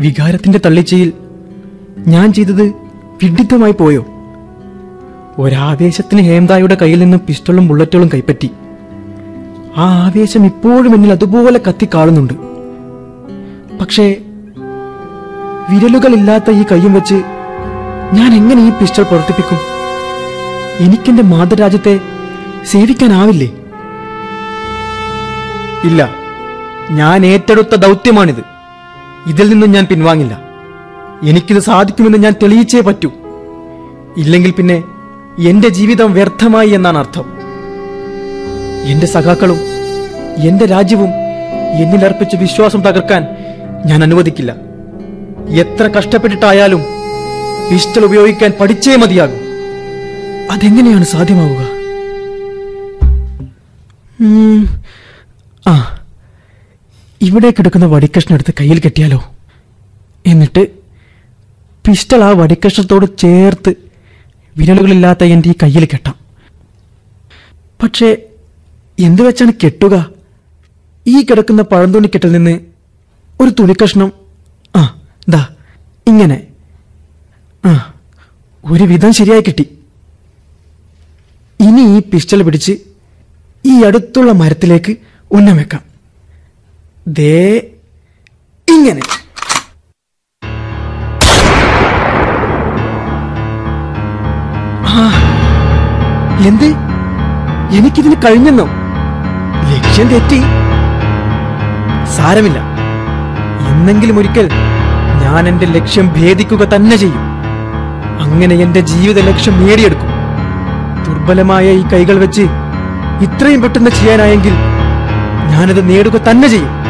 വികാരത്തിന്റെ തള്ളിച്ചയിൽ ഞാൻ ചെയ്തത് വിഡിത്തമായി പോയോ ഒരാവേശത്തിന് ഹേംദായുടെ കയ്യിൽ നിന്നും പിസ്റ്റളും ബുള്ളറ്റുകളും കൈപ്പറ്റി ആ ആവേശം ഇപ്പോഴും എന്നിൽ അതുപോലെ കത്തിക്കാളുന്നുണ്ട് പക്ഷേ വിരലുകളില്ലാത്ത ഈ കയ്യും വെച്ച് ഞാൻ എങ്ങനെ ഈ പിസ്റ്റൾ പ്രവർത്തിപ്പിക്കും എനിക്കെന്റെ മാതൃരാജ്യത്തെ സേവിക്കാനാവില്ലേ ഇല്ല ഞാൻ ഏറ്റെടുത്ത ദൗത്യമാണിത് ഇതിൽ നിന്നും ഞാൻ പിൻവാങ്ങില്ല എനിക്കിത് സാധിക്കുമെന്ന് ഞാൻ തെളിയിച്ചേ പറ്റൂ ഇല്ലെങ്കിൽ പിന്നെ എന്റെ ജീവിതം വ്യർത്ഥമായി എന്നാണ് അർത്ഥം എന്റെ സഖാക്കളും എന്റെ രാജ്യവും എന്നിൽ അർപ്പിച്ച വിശ്വാസം തകർക്കാൻ ഞാൻ അനുവദിക്കില്ല എത്ര കഷ്ടപ്പെട്ടിട്ടായാലും പിസ്റ്റൾ ഉപയോഗിക്കാൻ പഠിച്ചേ മതിയാകും അതെങ്ങനെയാണ് സാധ്യമാവുക ഉം, ആ ഇവിടെ കിടക്കുന്ന വടിക്കഷ്ണം എടുത്ത് കയ്യിൽ കെട്ടിയാലോ എന്നിട്ട് പിസ്റ്റൾ ആ വടിക്കഷ്ണത്തോട് ചേർത്ത് വിരലുകളില്ലാത്ത എൻ്റെ ഈ കയ്യിൽ കെട്ടാം പക്ഷേ എന്ത് വെച്ചാണ് കെട്ടുക ഈ കിടക്കുന്ന പഴന്തുണിക്കെട്ടിൽ നിന്ന് ഒരു തുണിക്കഷ്ണം ആ ദാ ഇങ്ങനെ ആ ഒരു വിധം ശരിയായി കിട്ടി ഇനി ഈ പിസ്റ്റൾ പിടിച്ച് ഈ അടുത്തുള്ള മരത്തിലേക്ക് ഉന്നം വെക്കാം ദേ ഇങ്ങനെ ആ, എന്ത് എനിക്കിതിന് കഴിഞ്ഞെന്നോ ലക്ഷ്യം തെറ്റി സാരമില്ല എന്നെങ്കിലും ഒരിക്കൽ ഞാൻ എന്റെ ലക്ഷ്യം ഭേദിക്കുക തന്നെ ചെയ്യും അങ്ങനെ എന്റെ ജീവിത ലക്ഷ്യം നേടിയെടുക്കും ദുർബലമായ ഈ കൈകൾ വെച്ച് ഇത്രയും പെട്ടെന്ന് ചെയ്യാനായെങ്കിൽ ഞാനത് നേടുക തന്നെ ചെയ്യും